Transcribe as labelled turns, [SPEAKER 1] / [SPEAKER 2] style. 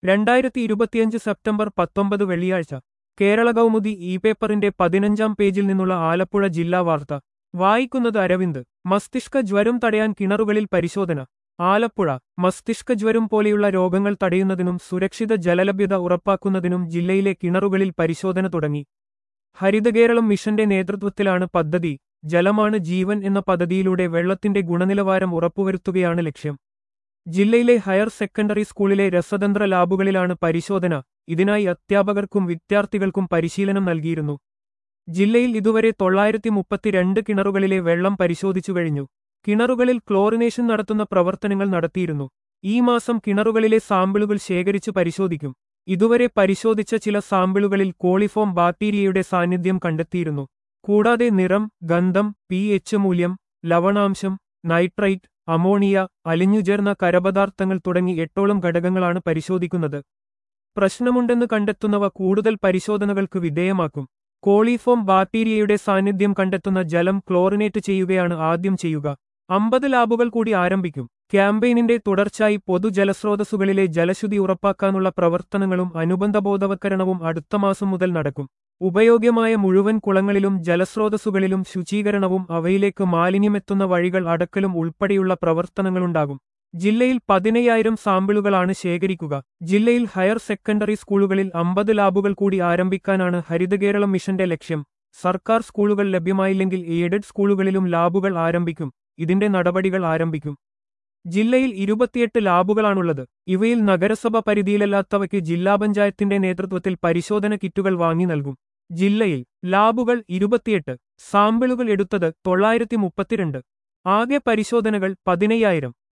[SPEAKER 1] രണ്ടായിരത്തി ഇരുപത്തിയഞ്ച് സെപ്റ്റംബർ പത്തൊമ്പത് വെള്ളിയാഴ്ച കേരള കൗമുദി ഇ പേപ്പറിന്റെ പതിനഞ്ചാം പേജിൽ നിന്നുള്ള ആലപ്പുഴ ജില്ലാ വാർത്ത വായിക്കുന്നത് അരവിന്ദ് മസ്തിഷ്ക ജ്വരം തടയാൻ കിണറുകളിൽ പരിശോധന ആലപ്പുഴ മസ്തിഷ്ക ജ്വരം പോലെയുള്ള രോഗങ്ങൾ തടയുന്നതിനും സുരക്ഷിത ജലലഭ്യത ഉറപ്പാക്കുന്നതിനും ജില്ലയിലെ കിണറുകളിൽ പരിശോധന തുടങ്ങി ഹരിതകേരളം മിഷന്റെ നേതൃത്വത്തിലാണ് പദ്ധതി ജലമാണ് ജീവൻ എന്ന പദ്ധതിയിലൂടെ വെള്ളത്തിന്റെ ഗുണനിലവാരം ഉറപ്പുവരുത്തുകയാണ് ലക്ഷ്യം ജില്ലയിലെ ഹയർ സെക്കൻഡറി സ്കൂളിലെ രസതന്ത്ര ലാബുകളിലാണ് പരിശോധന ഇതിനായി അധ്യാപകർക്കും വിദ്യാർത്ഥികൾക്കും പരിശീലനം നൽകിയിരുന്നു ജില്ലയിൽ ഇതുവരെ തൊള്ളായിരത്തി മുപ്പത്തിരണ്ട് കിണറുകളിലെ വെള്ളം പരിശോധിച്ചു കഴിഞ്ഞു കിണറുകളിൽ ക്ലോറിനേഷൻ നടത്തുന്ന പ്രവർത്തനങ്ങൾ നടത്തിയിരുന്നു ഈ മാസം കിണറുകളിലെ സാമ്പിളുകൾ ശേഖരിച്ചു പരിശോധിക്കും ഇതുവരെ പരിശോധിച്ച ചില സാമ്പിളുകളിൽ കോളിഫോം ബാക്ടീരിയയുടെ സാന്നിധ്യം കണ്ടെത്തിയിരുന്നു കൂടാതെ നിറം ഗന്ധം പി എച്ച് മൂല്യം ലവണാംശം നൈട്രൈറ്റ് അമോണിയ അലിഞ്ഞുചേർന്ന കരപദാർത്ഥങ്ങൾ തുടങ്ങി എട്ടോളം ഘടകങ്ങളാണ് പരിശോധിക്കുന്നത് പ്രശ്നമുണ്ടെന്ന് കണ്ടെത്തുന്നവ കൂടുതൽ പരിശോധനകൾക്ക് വിധേയമാക്കും കോളിഫോം ബാക്ടീരിയയുടെ സാന്നിധ്യം കണ്ടെത്തുന്ന ജലം ക്ലോറിനേറ്റ് ചെയ്യുകയാണ് ആദ്യം ചെയ്യുക അമ്പത് ലാബുകൾ കൂടി ആരംഭിക്കും ക്യാമ്പയിനിന്റെ തുടർച്ചയായി പൊതുജലസ്രോതസ്സുകളിലെ ജലശുദ്ധി ഉറപ്പാക്കാനുള്ള പ്രവർത്തനങ്ങളും അനുബന്ധ ബോധവത്കരണവും അടുത്ത മാസം മുതൽ നടക്കും ഉപയോഗ്യമായ മുഴുവൻ കുളങ്ങളിലും ജലസ്രോതസ്സുകളിലും ശുചീകരണവും അവയിലേക്ക് മാലിന്യമെത്തുന്ന വഴികൾ അടക്കലും ഉൾപ്പെടെയുള്ള പ്രവർത്തനങ്ങളുണ്ടാകും ജില്ലയിൽ പതിനയ്യായിരം സാമ്പിളുകളാണ് ശേഖരിക്കുക ജില്ലയിൽ ഹയർ സെക്കൻഡറി സ്കൂളുകളിൽ അമ്പത് ലാബുകൾ കൂടി ആരംഭിക്കാനാണ് ഹരിതകേരളം മിഷന്റെ ലക്ഷ്യം സർക്കാർ സ്കൂളുകൾ ലഭ്യമായില്ലെങ്കിൽ എയ്ഡഡ് സ്കൂളുകളിലും ലാബുകൾ ആരംഭിക്കും ഇതിന്റെ നടപടികൾ ആരംഭിക്കും ജില്ലയിൽ ഇരുപത്തിയെട്ട് ലാബുകളാണുള്ളത് ഇവയിൽ നഗരസഭ പരിധിയിലല്ലാത്തവയ്ക്ക് ജില്ലാ പഞ്ചായത്തിന്റെ നേതൃത്വത്തിൽ പരിശോധന കിറ്റുകൾ വാങ്ങി നൽകും ജില്ലയിൽ ലാബുകൾ ഇരുപത്തിയെട്ട് സാമ്പിളുകൾ എടുത്തത് തൊള്ളായിരത്തി മുപ്പത്തിരണ്ട് ആകെ പരിശോധനകൾ പതിനയ്യായിരം